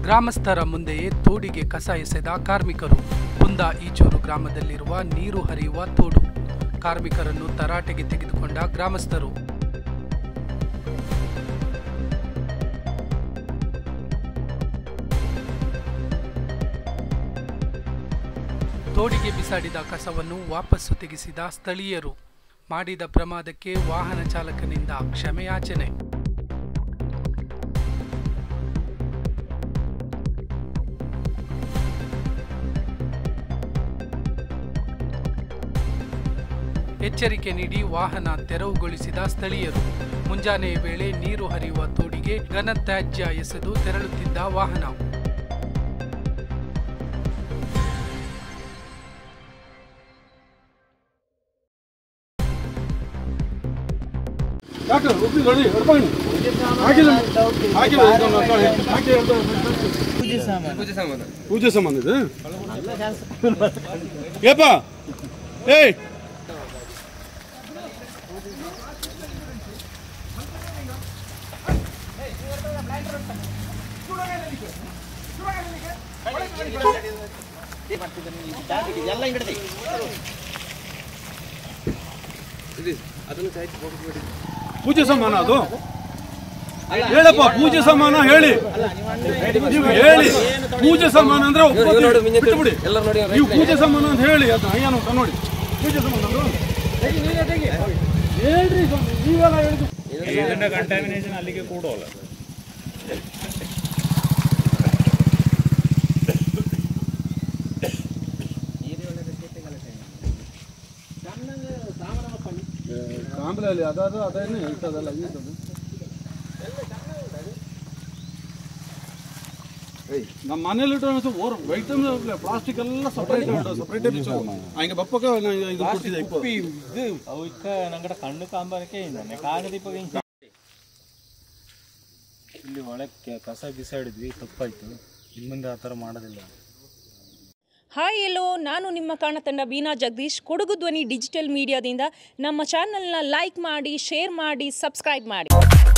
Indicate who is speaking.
Speaker 1: ಗ್ರಾಮಸ್ಥರ ಮುಂದೆಯೇ ತೋಡಿಗೆ ಕಸ ಎಸೆದ ಕಾರ್ಮಿಕರು ಕುಂದ ಈಚೂರು ಗ್ರಾಮದಲ್ಲಿರುವ ನೀರು ಹರಿಯುವ ತೋಡು ಕಾರ್ಮಿಕರನ್ನು ತರಾಟೆಗೆ ತೆಗೆದುಕೊಂಡ ಗ್ರಾಮಸ್ಥರು ತೋಡಿಗೆ ಬಿಸಾಡಿದ ಕಸವನ್ನು ವಾಪಸ್ಸು ತೆಗೆಸಿದ ಸ್ಥಳೀಯರು ಮಾಡಿದ ಪ್ರಮಾದಕ್ಕೆ ವಾಹನ ಚಾಲಕನಿಂದ ಕ್ಷಮೆಯಾಚನೆ ಎಚ್ಚರಿಕೆ ನೀಡಿ ವಾಹನ ತೆರವುಗೊಳಿಸಿದ ಸ್ಥಳೀಯರು ಮುಂಜಾನೆಯ ವೇಳೆ ನೀರು ಹರಿಯುವ ತೋಡಿಗೆ ಘನತ್ಯಾಜ್ಯ ಎಸೆದು ತೆರಳುತ್ತಿದ್ದ ವಾಹನ
Speaker 2: ಡಾಕ್ಟರ್ ಒಬ್ಬರು ನೋಡಿ ಹೊಡ್ಕೊಂಡು ಆಗಿಲ್ಲ ಆಗಿಲ್ಲ ಇದನ್ನ ನೋಡಿ. ಹಾಗೆ ಅದು- ಪೂಜೆ ಸಾಮಾನು ಇದು ಏಪ ಏಯ್ ಪೂಜೆ ಸಾಮಾನು ಅದು ಹೇಳಪ್ಪ ಪೂಜೆ ಸಾಮಾನ ಹೇಳಿ ನೀವು ಹೇಳಿ ಪೂಜೆ ಸಾಮಾನು ಅಂದ್ರೆ ಒಪ್ಪೋದು ಬಿಟ್ಟುಬಿಡಿ ನೀವು ಪೂಜೆ ಸಾಮಾನು ಅಂತ ಹೇಳಿ ಅದು ಏನು ಅಂತ ನೋಡಿ ಪೂಜೆ ಸಾಮಾನು ಅದು ಹೇಳ್ರಿ ಸ್ವಾಮಿ, ನೀವೆಲ್ಲ ಹೇಳಿದ್ದು
Speaker 3: ഇതിന്റെ കണ്ടാമിനേഷൻ അಲ್ಲಿಗೆ കൂടുമല്ലോ
Speaker 2: ಕಾಂಬ್ರಲ್ಲಿ ಅದಾದ ಅದೇನು ಹೇಳ್ತದಲ್ಲ ಇಂಥದ್ದು ನಮ್ಮ ಮನೇಲಿ ಓರ್ ಐಟಮ್ ಪ್ಲಾಸ್ಟಿಕ್ ಎಲ್ಲ ಸಪ್ರೇಟ್ ಸಪ್ರೇಟ್ ಹಂಗೆ ಬಪ್ಪಕ ಇದು ಕೊಡ್ತಿದ್ದೆ ಇಪ್ಪ
Speaker 3: ഇത് അവർക്ക് ഞങ്ങളുടെ കണ്ണ് കാമ്പാനൊക്കെ തന്നെ ಕಾಗದಿಪ್ಪ ಇಲ್ಲಿ ಒಳಕ್ಕೆ ಕಸ ಬಿಸಾಡಿದ್ವಿ ತಪ್ಪಾಯ್ತು ಇನ್ನು ಮುಂದೆ ಆ ಥರ ಮಾಡೋದಿಲ್ಲ
Speaker 4: ಹಾಯ್ ಎಲ್ಲೋ ನಾನು ನಿಮ್ಮ ಕಾಣತಂಡ ಬೀನಾ ಜಗದೀಶ್ ಕೊಡಗು ಧ್ವನಿ ಡಿಜಿಟಲ್ ಮೀಡಿಯಾದಿಂದ ನಮ್ಮ ಚಾನಲ್ನ ಲೈಕ್ ಮಾಡಿ ಶೇರ್ ಮಾಡಿ ಸಬ್ಸ್ಕ್ರೈಬ್ ಮಾಡಿ